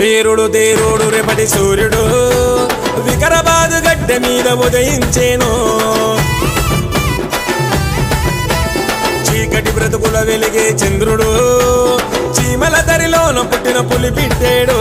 వీరుడు దేరుడు రేపటి సూర్యుడు వికరాబాదు గడ్డ మీద ఉదయించేను చీకటి బ్రతుకుల వెలిగే చంద్రుడు చీమల దరిలోన పుట్టిన పులి పిట్టేడు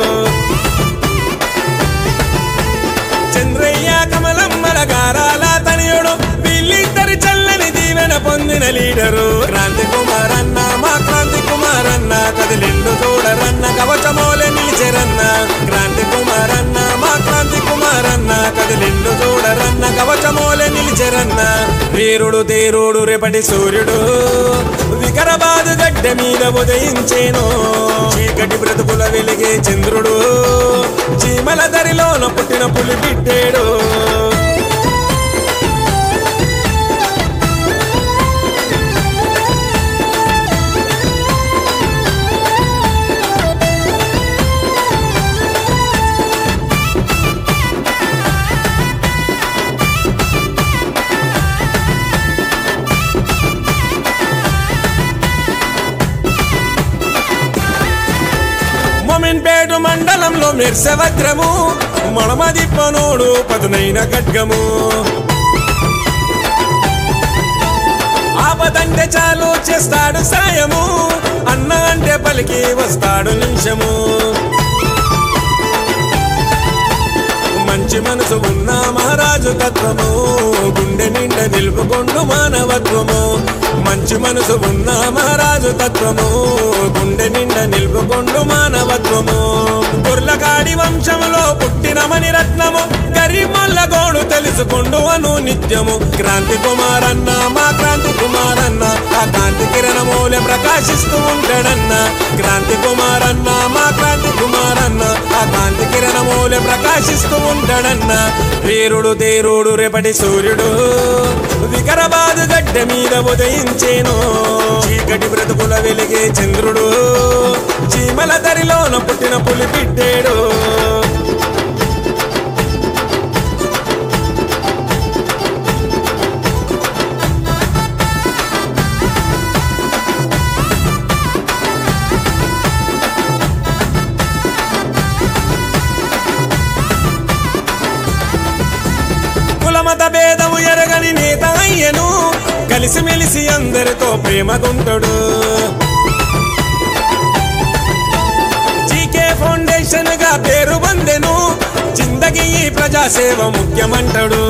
చంద్రయ్య కమలమ్మల గారాల తనయుడు వీళ్ళిద్దరి చల్లని దీవెన పొందిన లీడరు క్రాంతి కుమారన్న మా క్రాంతి కుమారన్న కదిలిండు చూడరన్న కవచమోలే నిలిచెరన్న క్రాంతి కుమారన్న మా క్రాంతి కుమారన్న కదిలిండు చూడరన్న కవచమోలే నిలిచెరన్న వీరుడు తేరుడు రేపటి సూర్యుడు వికరాబాదు గడ్డ మీద ఉదయించేను చీకటి బ్రతుకుల వెలిగే చంద్రుడు చీమల దరిలోన పుట్టిన పులి పిట్టేడు మొమిన్పేట మండలంలో మెర్సవగ్రము మొడమదిప్పనోడు పదునైన ఖడ్గము ఆపదంటే చాలు చేస్తాడు సాయము అన్న అంటే పలికి వస్తాడు నిమిషము మంచి మనసు ఉన్న మహారాజు తత్వము గుండె నిండా నిలుపుకొండు మానవత్వము మంచి మనసు ఉన్న మహారాజు తత్వము గుండె నిండా నిలుపుకొండు మానవత్వము గుర్లకాడి వంశములో పుట్టిన మణిరత్నము గరిమల్ల గోడు తెలుసుకొండు అను నిత్యము క్రాంతి కుమారన్న మా క్రాంతి కుమారన్న ఆ కాంతి కిరణమూలె ప్రకాశిస్తూ ఉంటాడన్న క్రాంతి కుమారన్న మా క్రాంతి కుమారన్న ఆ కాంతి కిరణమూలె ప్రకాశిస్తూ ఉంటాడన్న వీరుడు తేరుడు రేపటి సూర్యుడు వికరాబాదు గడ్డ మీద ఉదయించేను చీకటి బ్రతుకుల వెలిగే చంద్రుడు చీమల దరిలోన పుట్టిన పులి పిట్టేడు కులమత భేదము ఎరగని నేత అయ్యను కలిసిమెలిసి అందరితో ప్రేమగుంటడు జీకే ఫౌండేషన్ గా పేరు పొందెను జిందగీ ఈ ప్రజాసేవ ముఖ్యమంటాడు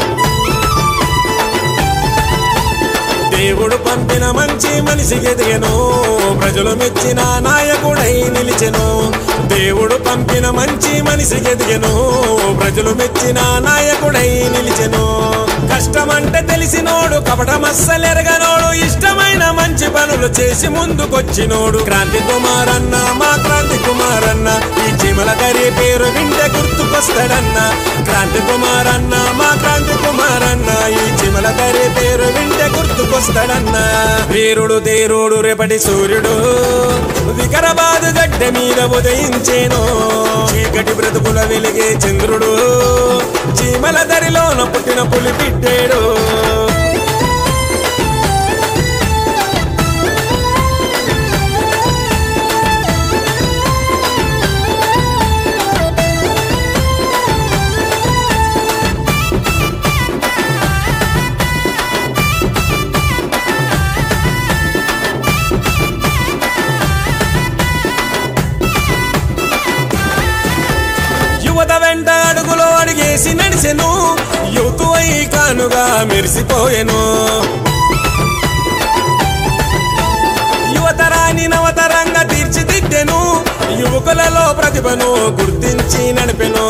దేవుడు పంపిన మంచి మనిషి ఎదిగెను ప్రజలు మెచ్చిన నాయకుడై నిలిచెను దేవుడు పంపిన మంచి మనిషి ఎదిగెను ప్రజలు మెచ్చిన నాయకుడై నిలిచెను కష్టమంటే తెలిసినోడు కపటమస్సలెరగనోడు ఇష్టమైన మంచి పనులు చేసి ముందుకొచ్చినోడు క్రాంతి కుమారన్న మా క్రాంతి కుమారన్న ఈ చిమల కరి పేరు వింటే గుర్తుకొస్తాడన్న క్రాంతి కుమారన్న మా క్రాంతి కుమారన్న ఈ చిమల కరి పేరు వింటే గుర్తుకొస్తాడన్న వీరుడు తేరుడు రేపటి సూర్యుడు వికరాబాదు గడ్డ మీద ఉదయించేను చీకటి బ్రతుకుల వెలిగే చంద్రుడు చీమల దరిలోన పుట్టిన పులి పిట్టేడు యువత వెంట అడుగులో అడిగేసి నడిచెను యువతు అయి కానుగా మెరిసిపోయెను యువతరాని నవతరంగా తీర్చిదిద్దెను యువకులలో ప్రతిభను గుర్తించి నడిపెను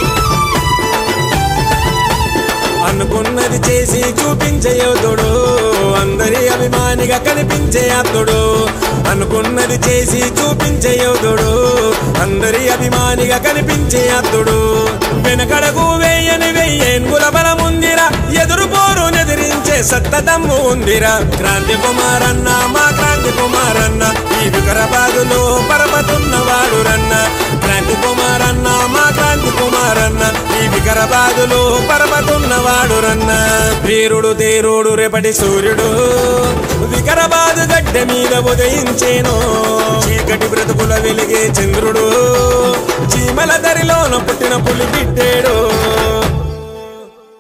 అనుకున్నది చేసి చూపించే యోధుడు అందరి అభిమానిగా కనిపించే అతడు అనుకున్నది చేసి చూపించే యోధుడు అందరి అభిమానిగా కనిపించే అతడు వెనకడకు వేయని వెయ్యేన్గుల బలముందిరా ఎదురు పోరు ఎదిరించే సత్తదమ్ము ఉందిరా క్రాంతి కుమారన్న మా క్రాంతి కుమారన్న ఈ వికరాబాదులో పరపతున్నవాడు రన్న క్రాంతి కుమారన్న మా క్రాంతి కుమారన్న ఈ వికరాబాదులో పరపతున్నవాడు రన్న వీరుడు తేరుడు రేపటి సూర్యుడు వికరాబాద్ గడ్డ మీద ఉదయించేను చీకటి బ్రతుకుల వెలిగే చంద్రుడు చీమల దరిలోన పుట్టిన పులి బిడ్డేడు